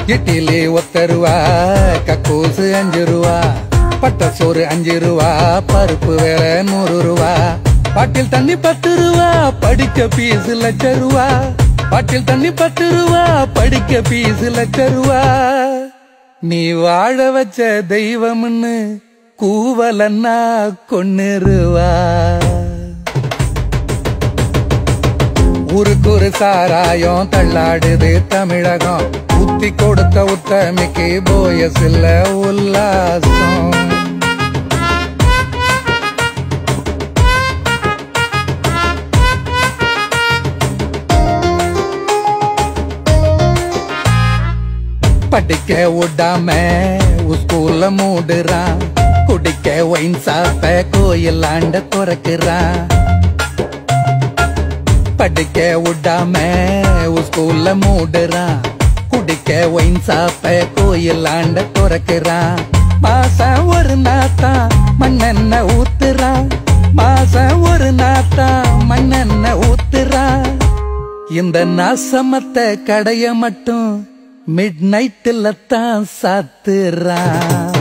இட்லி ஒத்த ரூபா கக்கூசு அஞ்சு ரூபா பட்ட சோறு அஞ்சு ரூபா பருப்பு வேற நூறு ரூபா பாட்டில் தண்ணி பத்து ரூபா படிக்க பீஸ் லட்ச ரூபா பாட்டில் தண்ணி பத்து ரூபா படிக்க பீஸ் லட்ச ரூபா நீ வாழ வச்ச தெய்வம்னு கூவலன்னா கொன்னுருவா ஊருக்கு ஒரு சாராயம் தள்ளாடுது தமிழகம் உத்தி கொடுத்த உத்தமிக்கு போயஸ் இல்ல உல்லாசம் படிக்க விடாம ஸ்கூல்ல மூடுறான் குடிக்க ஒயின் சாப்ப கோயில் ஆண்ட துறக்குறான் படிக்க விடாம ஸ்கூல்ல மூடுறான் குடிக்க ஒயின் சாப்ப கோயில் ஆண்ட துறக்குறான் மாசம் ஒரு நாத்தா மண்ணெண்ண ஊத்துறான் மாசம் ஒரு நாத்தா மண்ணெண்ண ஊத்துறான் இந்த நாசமத்த கடைய மட்டும் மிட் நைட்டில் தான் சாத்துறான்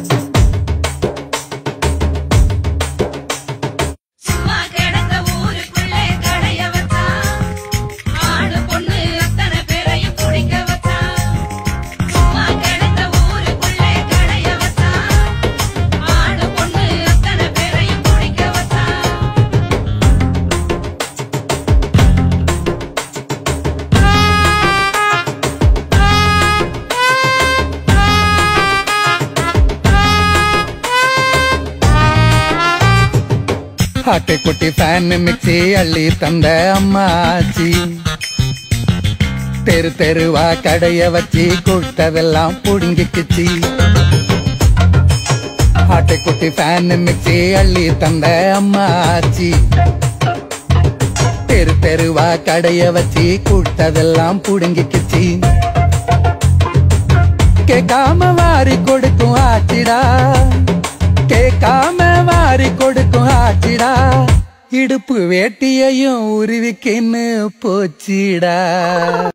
சும்மா கிடந்த ஊருக்குள்ளே கடைய வச்சான் ஆடு பொண்ணு அத்தனை பேரையும் குடிக்க வச்சான் சும்மா கிடந்த ஊருக்குள்ளே கடைய வச்சான் ஆடு பொண்ணு அத்தனை பேரையும் குடிக்க வச்சான் ஆட்டுக்குட்டி ஃபேன் மிக்சி அள்ளி தந்த அம்மாச்சி தெரு தெருவா கடைய வச்சு கொடுத்ததெல்லாம் புடுங்கிக்குச்சு ஆட்டுக்குட்டி ஃபேன் மிக்சி அள்ளி தந்த அம்மாச்சி தெரு தெருவா கடைய வச்சு கொடுத்ததெல்லாம் புடுங்கிக்குச்சு கேட்காம வாரி கொடுக்கும் ஆச்சிடா கேட்காம வாரி கொடுக்கும் ஆச்சிடா இடுப்பு வேட்டியையும் உருவிக்கின்னு போச்சிடா